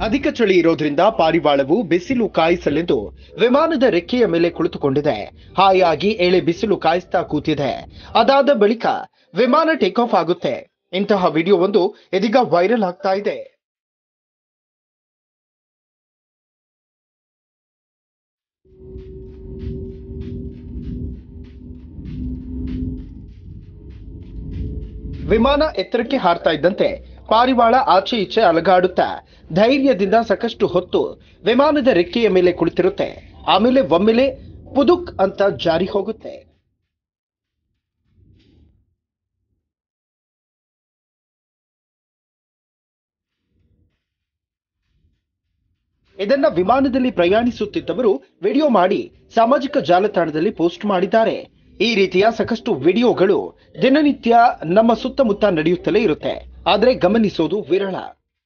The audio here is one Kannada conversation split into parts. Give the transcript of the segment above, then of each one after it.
ಅಧಿಕ ಚಳಿ ಇರೋದ್ರಿಂದ ಪಾರಿವಾಳವು ಬಿಸಿಲು ಕಾಯಿಸಲೆಂದು ವಿಮಾನದ ರೆಕ್ಕೆಯ ಮೇಲೆ ಕುಳಿತುಕೊಂಡಿದೆ ಹಾಯಾಗಿ ಎಳೆ ಬಿಸಿಲು ಕಾಯಿಸ್ತಾ ಕೂತಿದೆ ಅದಾದ ಬಳಿಕ ವಿಮಾನ ಟೇಕ್ ಆಫ್ ಆಗುತ್ತೆ ಇಂತಹ ವಿಡಿಯೋ ಒಂದು ಇದೀಗ ವೈರಲ್ ಆಗ್ತಾ ಇದೆ ವಿಮಾನ ಎತ್ತರಕ್ಕೆ ಹಾರ್ತಾ ಇದ್ದಂತೆ ಪಾರಿವಾಳ ಆಚೆ ಈಚೆ ಅಲಗಾಡುತ್ತಾ ಧೈರ್ಯದಿಂದ ಸಾಕಷ್ಟು ಹೊತ್ತು ವಿಮಾನದ ರೆಕ್ಕೆಯ ಮೇಲೆ ಕುಳಿತಿರುತ್ತೆ ಆಮೇಲೆ ಒಮ್ಮೆಲೆ ಪುದುಕ್ ಅಂತ ಜಾರಿ ಹೋಗುತ್ತೆ ಇದನ್ನ ವಿಮಾನದಲ್ಲಿ ಪ್ರಯಾಣಿಸುತ್ತಿದ್ದವರು ವಿಡಿಯೋ ಮಾಡಿ ಸಾಮಾಜಿಕ ಜಾಲತಾಣದಲ್ಲಿ ಪೋಸ್ಟ್ ಮಾಡಿದ್ದಾರೆ ಈ ರೀತಿಯ ಸಾಕಷ್ಟು ವಿಡಿಯೋಗಳು ದಿನನಿತ್ಯ ನಮ್ಮ ಸುತ್ತಮುತ್ತ ನಡೆಯುತ್ತಲೇ ಇರುತ್ತೆ ಆದರೆ ಗಮನಿಸೋದು ವಿರಳ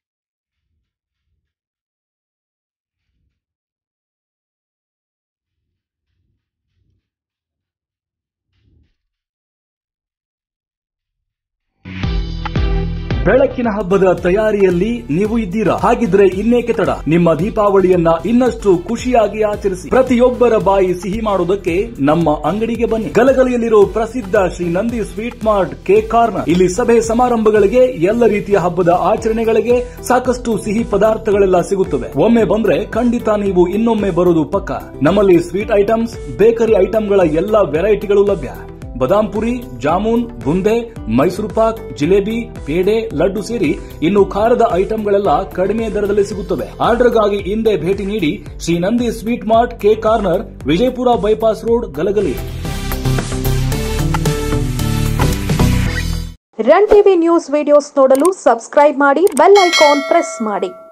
ಬೆಳಕಿನ ಹಬ್ಬದ ತಯಾರಿಯಲ್ಲಿ ನೀವು ಇದ್ದೀರಾ ಹಾಗಿದ್ರೆ ಇನ್ನೇಕೆ ತಡ ನಿಮ್ಮ ದೀಪಾವಳಿಯನ್ನ ಇನ್ನಷ್ಟು ಖುಷಿಯಾಗಿ ಆಚರಿಸಿ ಪ್ರತಿಯೊಬ್ಬರ ಬಾಯಿ ಸಿಹಿ ಮಾಡುವುದಕ್ಕೆ ನಮ್ಮ ಅಂಗಡಿಗೆ ಬನ್ನಿ ಗಲಗಲಿಯಲ್ಲಿರೋ ಪ್ರಸಿದ್ಧ Shri Nandi sweet mart cake corner ಇಲ್ಲಿ ಸಭೆ ಸಮಾರಂಭಗಳಿಗೆ ಎಲ್ಲ ರೀತಿಯ ಹಬ್ಬದ ಆಚರಣೆಗಳಿಗೆ ಸಾಕಷ್ಟು ಸಿಹಿ ಪದಾರ್ಥಗಳೆಲ್ಲ ಸಿಗುತ್ತವೆ ಒಮ್ಮೆ ಬಂದ್ರೆ ಖಂಡಿತ ನೀವು ಇನ್ನೊಮ್ಮೆ ಬರೋದು ಪಕ್ಕ ನಮ್ಮಲ್ಲಿ ಸ್ವೀಟ್ ಐಟಮ್ಸ್ ಬೇಕರಿ ಐಟಂಗಳ ಎಲ್ಲ ವೆರೈಟಿಗಳು ಲಭ್ಯ ಬಾದಾಮ್ ಪುರಿ ಜಾಮೂನ್ ಬುಂದೆ ಮೈಸೂರು ಪಾಕ್ ಜಿಲೇಬಿ ಪೇಡೆ ಲಡ್ಡು ಸೇರಿ ಇನ್ನು ಖಾರದ ಐಟಂಗಳೆಲ್ಲ ಕಡಿಮೆ ದರದಲ್ಲಿ ಸಿಗುತ್ತವೆ ಆರ್ಡರ್ಗಾಗಿ ಹಿಂದೆ ಭೇಟಿ ನೀಡಿ Shri Nandi sweet mart cake corner Vijayapura bypass road Galagali run TV news videos ನೋಡಲು ಸಬ್ಸ್ಕ್ರೈಬ್ ಮಾಡಿ ಬೆಲ್ ಐಕಾನ್ ಪ್ರೆಸ್ ಮಾಡಿ